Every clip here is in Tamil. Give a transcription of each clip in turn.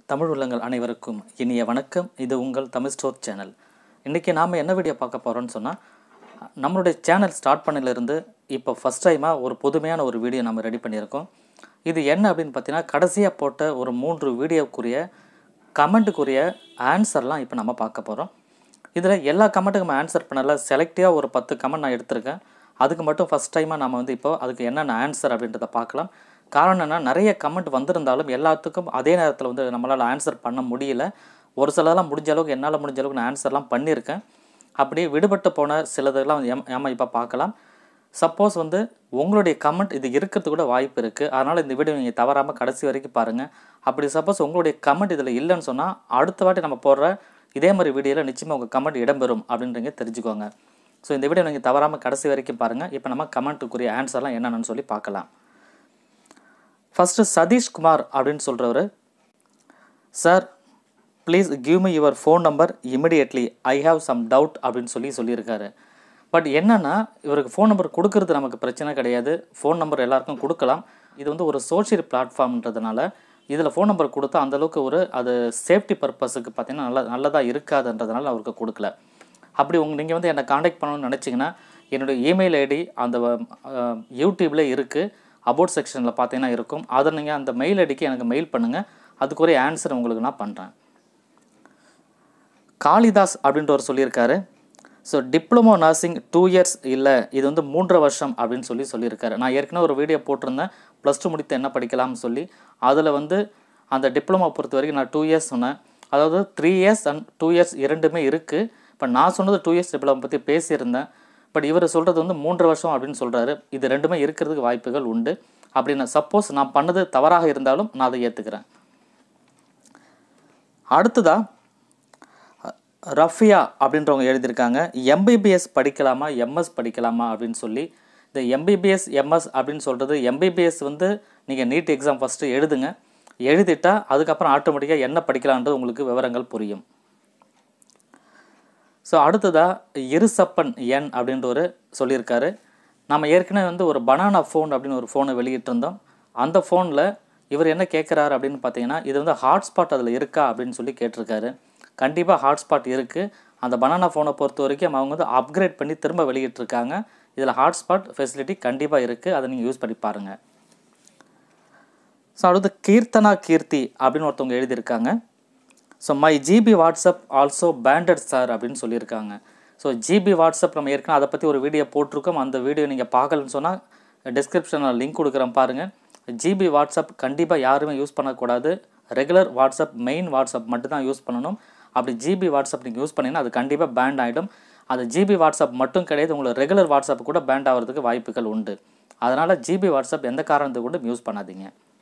தமிழ் உள்ளங்கள் அனைவருக்கும் இனிய வணக்கம் இது உங்கள் தமிழ் ஸ்டோர் சேனல் இன்றைக்கி நாம் என்ன வீடியோ பார்க்க போகிறோம்னு சொன்னால் நம்மளுடைய சேனல் ஸ்டார்ட் பண்ணதிலிருந்து இப்போ ஃபஸ்ட் டைமாக ஒரு புதுமையான ஒரு வீடியோ நம்ம ரெடி பண்ணியிருக்கோம் இது என்ன அப்படின்னு பார்த்தீங்கன்னா கடைசியாக போட்ட ஒரு மூன்று வீடியோக்குரிய கமெண்ட்டுக்குரிய ஆன்சர்லாம் இப்போ நம்ம பார்க்க போகிறோம் இதில் எல்லா கமெண்ட்டுக்கும் நம்ம ஆன்சர் பண்ணல செலக்டிவாக ஒரு பத்து கமெண்ட் நான் எடுத்திருக்கேன் அதுக்கு மட்டும் ஃபஸ்ட் டைமாக நம்ம வந்து இப்போ அதுக்கு என்னென்ன ஆன்சர் அப்படின்றத பார்க்கலாம் காரணம் என்ன நிறைய கமெண்ட் வந்திருந்தாலும் எல்லாத்துக்கும் அதே நேரத்தில் வந்து நம்மளால் ஆன்சர் பண்ண முடியல ஒரு சிலதெல்லாம் முடிஞ்ச அளவுக்கு என்னால் முடிஞ்ச அளவுக்கு நான் ஆன்சர்லாம் பண்ணியிருக்கேன் அப்படியே விடுபட்டு போன சிலதெல்லாம் ஏம் ஏமா இப்போ பார்க்கலாம் சப்போஸ் வந்து உங்களுடைய கமெண்ட் இது இருக்கிறது கூட வாய்ப்பு இருக்குது அதனால் இந்த வீடியோ நீங்கள் தவறாமல் கடைசி வரைக்கும் பாருங்கள் அப்படி சப்போஸ் உங்களுடைய கமெண்ட் இதில் இல்லைன்னு சொன்னால் அடுத்த வாட்டி நம்ம போடுற இதே மாதிரி வீடியோவில் நிச்சயமாக உங்கள் கமெண்ட் இடம்பெறும் அப்படின்றீங்க தெரிஞ்சுக்கோங்க ஸோ இந்த வீடியோ நீங்கள் தவறாமல் கடைசி வரைக்கும் பாருங்கள் இப்போ நம்ம கமெண்ட்டுக்குரிய ஆன்சர்லாம் என்னென்னு சொல்லி பார்க்கலாம் ஃபஸ்ட்டு சதீஷ்குமார் அப்படின்னு சொல்கிறவர் sir please give me your phone number immediately I have some doubt அப்படின்னு சொல்லி சொல்லியிருக்காரு பட் என்னென்னா இவருக்கு ஃபோன் நம்பர் கொடுக்கறது நமக்கு பிரச்சனை கிடையாது ஃபோன் நம்பர் எல்லாருக்கும் கொடுக்கலாம் இது வந்து ஒரு சோஷியல் பிளாட்ஃபார்ம்ன்றதுனால இதில் ஃபோன் நம்பர் கொடுத்தா அந்தளவுக்கு ஒரு அது சேஃப்டி பர்பஸுக்கு பார்த்தீங்கன்னா நல்ல நல்லதாக இருக்காதுன்றதுனால அவருக்கு கொடுக்கல அப்படி உங்க நீங்கள் வந்து என்னை காண்டாக்ட் பண்ணணும்னு நினச்சிங்கன்னா என்னுடைய இமெயில் ஐடி அந்த யூடியூப்பில் இருக்குது அபவுட் செக்ஷனில் பார்த்தீங்கன்னா இருக்கும் அதை நீங்கள் அந்த மெயில் ஐடிக்கு எனக்கு மெயில் பண்ணுங்கள் அதுக்குரிய ஆன்சர் உங்களுக்கு நான் பண்ணுறேன் காளிதாஸ் அப்படின்றவர் சொல்லியிருக்காரு so diploma nursing two years இல்லை இது வந்து மூன்றரை வருஷம் அப்படின்னு சொல்லி சொல்லியிருக்காரு நான் ஏற்கனவே ஒரு வீடியோ போட்டிருந்தேன் ப்ளஸ் டூ முடித்து என்ன படிக்கலாம்னு சொல்லி அதில் வந்து அந்த டிப்ளமோ பொறுத்த வரைக்கும் நான் டூ இயர்ஸ் சொன்னேன் அதாவது three years and two years இரண்டுமே இருக்குது இப்போ நான் சொன்னது டூ இயர்ஸ் டிப்ளமோ பற்றி பேசியிருந்தேன் பட் இவர் சொல்கிறது வந்து மூன்று வருஷம் அப்படின்னு சொல்கிறாரு இது ரெண்டுமே இருக்கிறதுக்கு வாய்ப்புகள் உண்டு அப்படின்னு சப்போஸ் நான் பண்ணது தவறாக இருந்தாலும் நான் அதை ஏற்றுக்கிறேன் அடுத்ததாக ரஃபியா அப்படின்றவங்க எழுதியிருக்காங்க எம்பிபிஎஸ் படிக்கலாமா எம்எஸ் படிக்கலாமா அப்படின்னு சொல்லி இந்த எம்பிபிஎஸ் எம்எஸ் அப்படின்னு சொல்கிறது எம்பிபிஎஸ் வந்து நீங்கள் நீட் எக்ஸாம் ஃபஸ்ட்டு எழுதுங்க எழுதிட்டால் அதுக்கப்புறம் ஆட்டோமேட்டிக்காக என்ன படிக்கலான்றது உங்களுக்கு விவரங்கள் புரியும் ஸோ அடுத்ததாக இருசப்பன் என் அப்படின்றவர் சொல்லியிருக்காரு நம்ம ஏற்கனவே வந்து ஒரு பனானா ஃபோன் அப்படின்னு ஒரு ஃபோனை வெளியிட்டிருந்தோம் அந்த ஃபோனில் இவர் என்ன கேட்குறாரு அப்படின்னு பார்த்தீங்கன்னா இது வந்து ஹாட்ஸ்பாட் அதில் இருக்கா அப்படின்னு சொல்லி கேட்டிருக்காரு கண்டிப்பாக ஹாட்ஸ்பாட் இருக்குது அந்த பனானா ஃபோனை பொறுத்த வரைக்கும் அவங்க வந்து அப்கிரேட் பண்ணி திரும்ப வெளியிட்டிருக்காங்க இதில் ஹாட்ஸ்பாட் ஃபெசிலிட்டி கண்டிப்பாக இருக்குது அதை நீங்கள் யூஸ் பண்ணி பாருங்கள் ஸோ அடுத்து கீர்த்தனா கீர்த்தி அப்படின்னு ஒருத்தவங்க எழுதியிருக்காங்க so my GB WhatsApp also banned sir அப்படின்னு சொல்லியிருக்காங்க ஸோ ஜிபி வாட்ஸ்அப் நம்ம ஏற்கனவே அதை பற்றி ஒரு வீடியோ போட்டிருக்கோம் அந்த வீடியோ நீங்கள் பார்க்கலன்னு சொன்னால் டிஸ்கிரிப்ஷனில் லிங்க் கொடுக்குறேன் பாருங்கள் ஜிபி வாட்ஸ்அப் கண்டிப்பாக யாருமே யூஸ் பண்ணக்கூடாது ரெகுலர் வாட்ஸ்அப் மெயின் வாட்ஸ்அப் மட்டும் தான் யூஸ் பண்ணணும் அப்படி ஜிபி வாட்ஸ்அப் நீங்கள் யூஸ் பண்ணிங்கன்னா அது கண்டிப்பாக பேண்ட் ஆகிடும் அது ஜிபி வாட்ஸ்அப் மட்டும் கிடையாது உங்களுக்கு ரெகுலர் வாட்ஸ்அப் கூட பேண்ட் ஆகிறதுக்கு வாய்ப்புகள் உண்டு அதனால் ஜிபி வாட்ஸ்அப் எந்த காரணத்தை கொண்டு யூஸ் பண்ணாதீங்க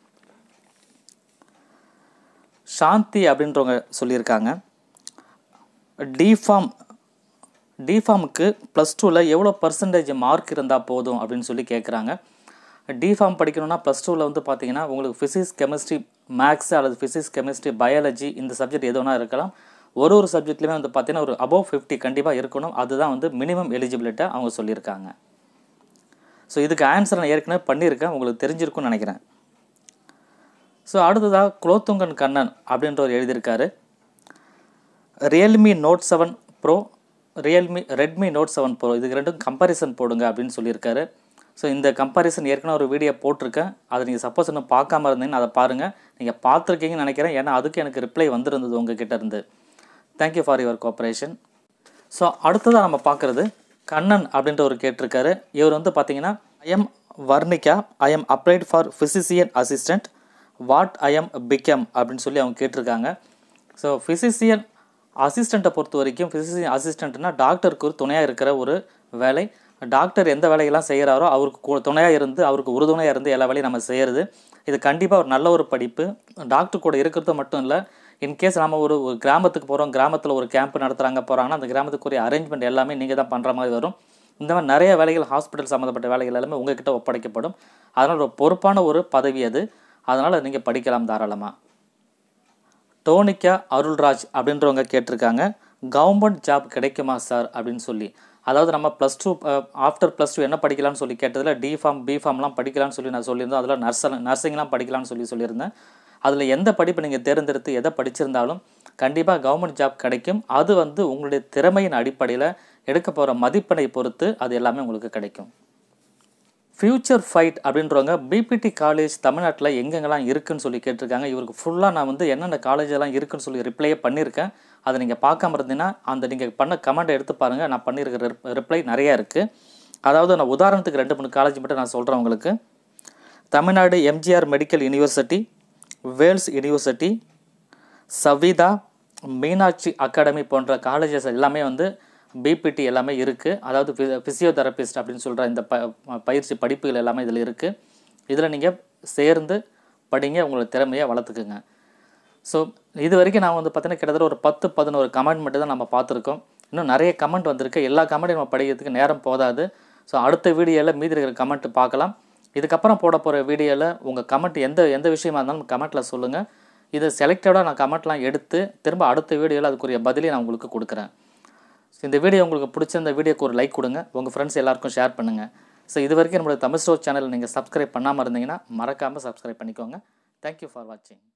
சாந்தி அப்படின்றவங்க சொல்லியிருக்காங்க டிஃபார்ம் டிஃபார்முக்கு ப்ளஸ் டூவில் எவ்வளோ பர்சன்டேஜ் மார்க் இருந்தால் போதும் அப்படின்னு சொல்லி கேட்குறாங்க டிஃபார்ம் படிக்கணும்னா ப்ளஸ் டூவில் வந்து பார்த்தீங்கன்னா உங்களுக்கு ஃபிசிக்ஸ் கெமிஸ்ட்ரி மேக்ஸ் அல்லது ஃபிசிக்ஸ் கெமிஸ்ட்ரி பயாலஜி இந்த சப்ஜெக்ட் எது வேணால் இருக்கலாம் ஒரு ஒரு சப்ஜெக்ட்லேயுமே வந்து பார்த்தீங்கன்னா ஒரு அபவ் ஃபிஃப்டி கண்டிப்பாக இருக்கணும் அதுதான் வந்து மினிமம் எலிஜிபிலிட்டாக அவங்க சொல்லியிருக்காங்க ஸோ இதுக்கு ஆன்சர் நான் ஏற்கனவே பண்ணியிருக்கேன் உங்களுக்கு தெரிஞ்சிருக்கும்னு நினைக்கிறேன் ஸோ அடுத்ததாக குலோத்துங்கன் கண்ணன் அப்படின்றவர் எழுதியிருக்காரு Realme Note seven Pro Realme Redmi Note seven Pro இதுக்கு ரெண்டும் கம்பாரிசன் போடுங்க அப்படின்னு சொல்லியிருக்காரு ஸோ இந்த கம்பாரிசன் ஏற்கனவே ஒரு வீடியோ போட்டிருக்கேன் அதை நீங்கள் சப்போஸ் இன்னும் பார்க்காம இருந்தீங்கன்னா அதை பாருங்கள் நீங்கள் பார்த்துருக்கீங்கன்னு நினைக்கிறேன் ஏன்னா அதுக்கு எனக்கு ரிப்ளை வந்திருந்தது உங்ககிட்ட இருந்து thank you for your cooperation so அடுத்ததாக நம்ம பார்க்குறது கண்ணன் அப்படின்ற ஒரு கேட்டிருக்காரு இவர் வந்து பார்த்தீங்கன்னா I'm Varnika I am applied for physician assistant what I am become அப்படின்னு சொல்லி அவங்க கேட்டிருக்காங்க ஸோ ஃபிசிசியன் அசிஸ்டண்ட்டை பொறுத்த வரைக்கும் ஃபிசிசியன் அசிஸ்டண்ட்னா டாக்டருக்கு ஒரு துணையாக இருக்கிற ஒரு வேலை டாக்டர் எந்த வேலையெல்லாம் செய்கிறாரோ அவருக்கு துணையாக இருந்து அவருக்கு உறுதுணையாக இருந்து எல்லா வேலையும் நம்ம செய்கிறது இது கண்டிப்பாக ஒரு நல்ல ஒரு படிப்பு டாக்டர் கூட இருக்கிறது மட்டும் இல்லை இன்கேஸ் நம்ம ஒரு ஒரு கிராமத்துக்கு போகிறோம் கிராமத்தில் ஒரு கேம்ப் நடத்துகிறாங்க போகிறாங்கன்னா அந்த கிராமத்துக்குரிய அரேஞ்ச்மெண்ட் எல்லாமே நீங்கள் தான் பண்ணுற மாதிரி வரும் இந்த மாதிரி நிறைய வேலைகள் ஹாஸ்பிட்டல் சம்மந்தப்பட்ட வேலைகள் எல்லாமே உங்ககிட்ட ஒப்படைக்கப்படும் அதனால் ஒரு பொறுப்பான ஒரு பதவி அது அதனால் நீங்கள் படிக்கலாம் தாராளமாக டோனிக்கா அருள்ராஜ் அப்படின்றவங்க கேட்டிருக்காங்க கவர்மெண்ட் ஜாப் கிடைக்குமா சார் அப்படின்னு சொல்லி அதாவது நம்ம plus two after plus two என்ன படிக்கலாம்னு சொல்லி கேட்டதில் டி ஃபார்ம் பி ஃபார்ம்லாம் படிக்கலாம்னு சொல்லி நான் சொல்லியிருந்தேன் அதில் நர்ஸ் நர்சிங்லாம் படிக்கலாம்னு சொல்லி சொல்லியிருந்தேன் அதில் எந்த படிப்பு நீங்கள் தேர்ந்தெடுத்து எதை படிச்சிருந்தாலும் கண்டிப்பாக கவர்மெண்ட் ஜாப் கிடைக்கும் அது வந்து உங்களுடைய திறமையின் அடிப்படையில் எடுக்க போகிற மதிப்பெண்ணை பொறுத்து அது எல்லாமே உங்களுக்கு கிடைக்கும் ஃப்யூச்சர் ஃபைட் அப்படின்றவங்க பிபிடி காலேஜ் தமிழ்நாட்டில் எங்கெங்கெல்லாம் இருக்குன்னு சொல்லி கேட்டிருக்காங்க இவருக்கு ஃபுல்லாக நான் வந்து என்னென்ன காலேஜெல்லாம் இருக்குன்னு சொல்லி ரிப்ளையே பண்ணியிருக்கேன் அதை நீங்கள் பார்க்காம இருந்தீங்கன்னா அந்த நீங்கள் பண்ண கமெண்ட் எடுத்து பாருங்கள் நான் பண்ணியிருக்கிற ரிப்ளை நிறையா இருக்குது அதாவது நான் உதாரணத்துக்கு ரெண்டு மூணு காலேஜ் மட்டும் நான் சொல்கிறேன் உங்களுக்கு Tamil Nadu MGR medical university Vels university Saveetha Meenakshi academy போன்ற காலேஜஸ் எல்லாமே வந்து பிபிடி எல்லாமே இருக்குது அதாவது ஃபிசியோதெரபிஸ்ட் அப்படின்னு சொல்கிற இந்த ப பயிற்சி படிப்புகள் எல்லாமே இதில் இருக்குது இதில் நீங்கள் சேர்ந்து படிங்க உங்களோட திறமையை வளர்த்துக்குங்க ஸோ இது வரைக்கும் நான் வந்து பார்த்தீங்கன்னா கிட்டத்தட்ட ஒரு பத்து பதினோரு கமெண்ட் மட்டும் தான் நம்ம பார்த்துருக்கோம் இன்னும் நிறைய கமெண்ட் வந்திருக்கு எல்லா கமெண்ட்டையும் நம்ம படிக்கிறதுக்கு நேரம் போதாது ஸோ அடுத்த வீடியோவில் மீதி இருக்கிற கமெண்ட் பார்க்கலாம் இதுக்கப்புறம் போட போகிற வீடியோவில் உங்கள் கமெண்ட் எந்த எந்த விஷயமா இருந்தாலும் கமெண்ட்டில் சொல்லுங்கள் இதை செலக்டடாக நான் கமெண்ட்லாம் எடுத்து திரும்ப அடுத்த வீடியோவில் அதுக்குரிய பதிலை நான் உங்களுக்கு கொடுக்குறேன் ஸோ இந்த வீடியோ உங்களுக்கு பிடிச்சிருந்த வீடியோக்கு ஒரு லைக் கொடுங்க உங்கள் ஃப்ரெண்ட்ஸ் எல்லாருக்கும் ஷேர் பண்ணுங்கள் ஸோ இது வரைக்கும் நம்மளோட தமிழ் ஸ்டோர் சேனல் நீங்கள் சப்ஸ்கிரைப் பண்ணாமல் இருந்தீங்கன்னா மறக்காமல் சப்ஸ்கிரைப் பண்ணிக்கோங்க தேங்க்யூ ஃபார் வாட்சிங்